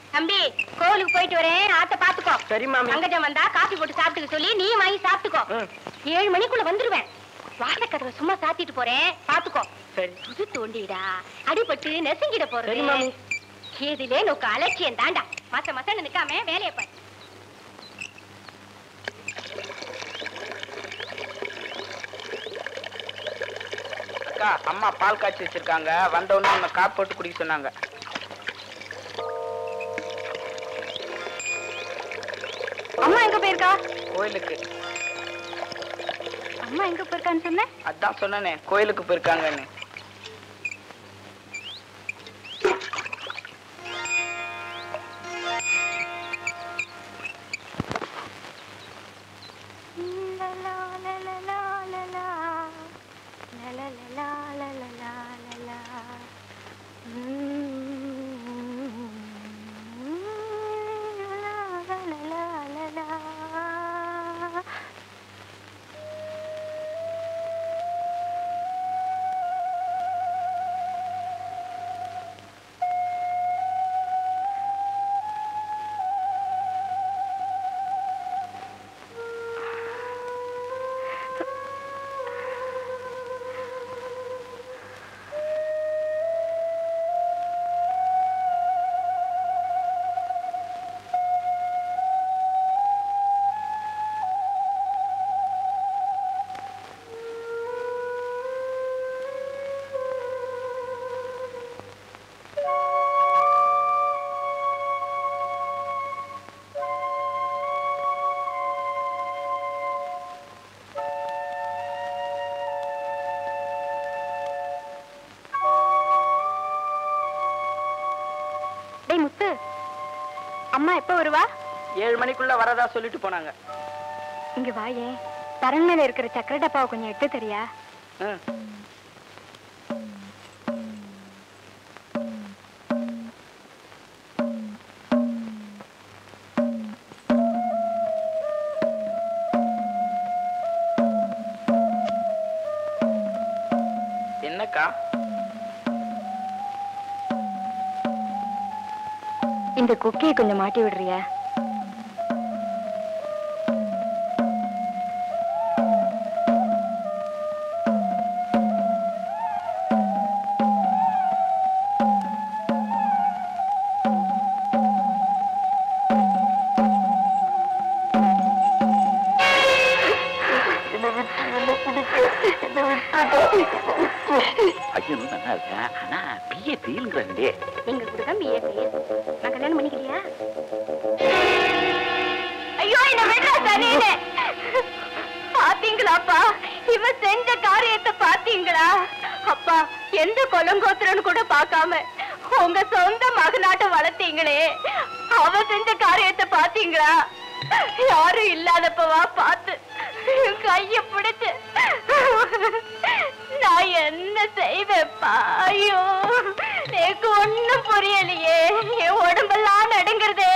தம்பி கோவிலுக்கு போயிட்டு வரேன் ஆத்த பாத்துக்கோ சரி மாமி அங்கஜம் வந்தா காபி போட்டு சாப்பிட்டுக்க சொல்லி நீ வாங்கி சாப்பிட்டுக்கோ ம், ஏழு மணிக்குள்ள வந்துருவேன் வாசக்கதவை சும்மா சாத்திட்டு போறேன் பாத்துக்கோ சரி புது தோண்டிடா அடிபட்டு நெசுங்கிட சரி போறது மாமி இதுலே நோக்கு அலட்சியம் தாண்டா மாச மாசம் நிக்காம வேலையை பாரு அக்கா அம்மா பால் காய்ச்சி வச்சிருக்காங்க வந்த உடனே உன்னை காப்பி போட்டு குடிக்க சொன்னாங்க அம்மா எங்க போயிருக்கா கோயிலுக்கு அம்மா எங்க போயிருக்கான்னு சொன்ன அதான் சொன்னனே கோயிலுக்கு போயிருக்காங்கன்னு டேய் முத்து அம்மா எப்ப வருவா ஏழு மணிக்குள்ள வரதா சொல்லிட்டு போனாங்க இங்க வாயே தரன் மேல இருக்கிற சக்கரை டப்பாவை கொஞ்சம் எடுத்து தெரியா ம். என்னக்கா இந்த குக்கியை கொஞ்சம் மாட்டி விடுறியா பையன் நல்லா இருக்கேன் ஆனா பிஏ ஃபெயிலுங்கிறாங்களே எங்க கூட தான் பிஏ நான் கல்யாணம் பண்ணிக்கலையா ஐயோ என்ன விடுறா சரியில்லை பாத்தீங்களாப்பா இவன் செஞ்ச காரியத்தை பாத்தீங்களா அப்பா எந்த கொலங்கோத்திரன்னு கூட பார்க்காம உங்க சொந்த மகனாட்ட வளர்த்தீங்களே அவ செஞ்ச காரியத்தை பாத்தீங்களா யாரும் இல்லாதப்பவா பார்த்து என் கைய பிடிச்சு நான் என்ன செய்வேப்பா ஐயோ எனக்கு ஒண்ணும் புரியலையே என் உடம்பெல்லாம் நடுங்கிறதே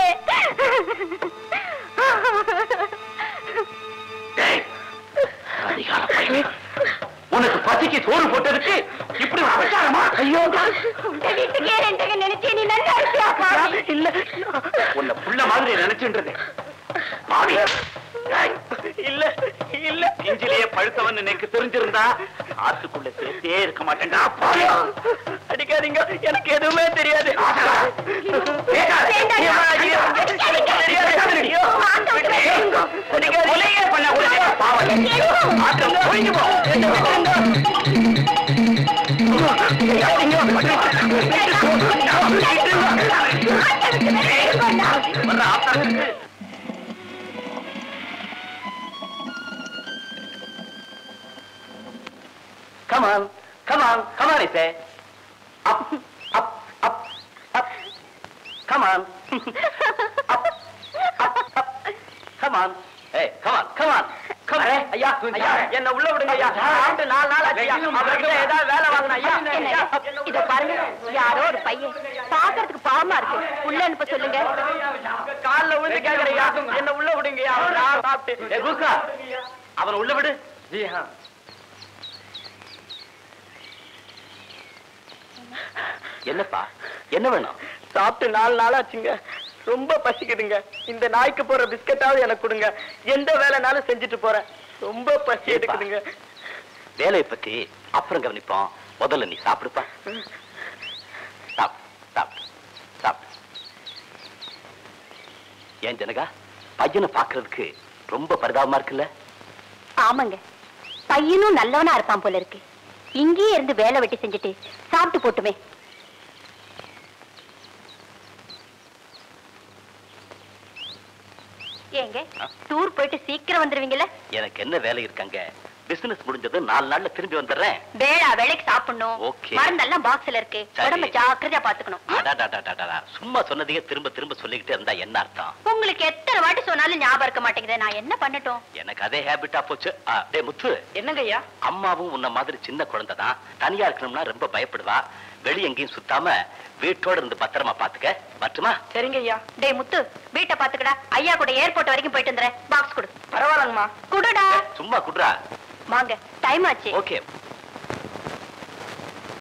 அதிகார பையன் உனக்கு பசிக்கு சோறு போட்டதுக்கு இப்படி ஒரு பிரச்சாரமா ஐயோ உங்க வீட்டுக்கே ரெண்டுங்க நினைச்சே நீ நல்லா இருக்கியாப்பா இல்ல உன்னை புள்ள மாதிரி நினைச்சுன்றது பாவி ஏய், இல்ல இல்ல நெஞ்சிலேயே பழுத்தவன் எனக்கு தெரிஞ்சிருந்தா ஆத்துக்குள்ள சேர்த்தே இருக்க மாட்டேன்டா பாவி அடிக்காதீங்க எனக்கு எதுவுமே தெரியாது கேட்காத. ஐயோ, ஐயோ, எனக்கு தெரியாது. ஐயோ, உனக்கு கொலையே பண்ண உடனே பாவம். ஆத்திரம் ஒழிஞ்சு போ. வர்ற ஆத்திரத்துக்கு Come on, come on, come on, I say. Up, up, up, up. Come on. up, up, up. Come on. Hey, come on, come on. Come on. ஐயா ஐயா என்ன உள்ள விடுங்க ஐயா ஆண்டு நாலு நாள் ஆச்சு ஐயா அவர்கிட்ட ஏதாவது வேலை வாங்கணும் ஐயா ஐயா, என்னை இத பாருங்க யாரோ ஒரு பையன் பாக்குறதுக்கு பாவமா இருக்கு உள்ள அனுப்ப சொல்லுங்க கால்ல விழுந்து கேக்குறையா என்ன உள்ள விடுங்கய்யா அவர் நான் சாப்பிட்டு ஏய், குஸ்கா, அவனை உள்ள விடு ஜி ஹா என்னப்பா என்ன வேணும் சாப்பிட்டு நாலு நாள் ஆச்சுங்க ரொம்ப பசிக்குதுங்க இந்த நாய்க்கு போற பிஸ்கட்டாவது எனக்கு கொடுங்க எந்த வேலைனாலும் செஞ்சுட்டு போறேன் ரொம்ப பசி சரிப்பா. எடுக்குதுங்க வேலையை பத்தி அப்புறம் கவனிப்போம் முதல்ல நீ சாப்பிடுப்பா சாப்பிடு சாப்பிடு சாப்பிடு ஏன் ஜனகா பையனை பாக்குறதுக்கு ரொம்ப பரிதாபமா இருக்குல்ல ஆமாங்க பையனும் நல்லவனா இருப்பான் போல இருக்கு இங்கேயே இருந்து வேலை வெட்டி செஞ்சுட்டு சாப்பிட்டு போட்டுமே ஏங்க ஆ? டூர் போயிட்டு சீக்கிரம் வந்துருவீங்கல்ல எனக்கு என்ன வேலை இருக்காங்க பிசினஸ் முடிஞ்சது நாலு நாள்ல திரும்பி வந்துடுறேன் வேளா வேலைக்கு சாப்பிடணும் Okay. மருந்தெல்லாம் பாக்ஸ்ல இருக்கு சரி. உடம்ப ஜாக்கிரதையா பாத்துக்கணும் அடாடாடாடாடா. சும்மா சொன்னதையே திரும்ப திரும்ப சொல்லிக்கிட்டே இருந்தா என்ன அர்த்தம் உங்களுக்கு எத்தனை வாட்டி சொன்னாலும் ஞாபகம் இருக்க மாட்டேங்குது நான் என்ன பண்ணட்டும் எனக்கு அதே ஹேபிட்டா போச்சு ஆ, டேய் முத்து என்னங்க ஐயா அம்மாவும் உன்ன மாதிரி சின்ன குழந்தை தான் தனியா இருக்கணும்னா ரொம்ப பயப்படுவா வெளிய எங்கேயும் சுத்தாம வீட்டோட இருந்து பத்திரமா பாத்துக்க பட்டுமா சரிங்க ஐயா டேய் முத்து வீட்டை பாத்துக்கடா ஐயா கூட ஏர்போர்ட் வரைக்கும் போயிட்டு வந்துறேன் பாக்ஸ் கொடு பரவாயில்லங்கம்மா குடுடா சும்மா குடுறா வாங்க டைம் ஆச்சு ஓகே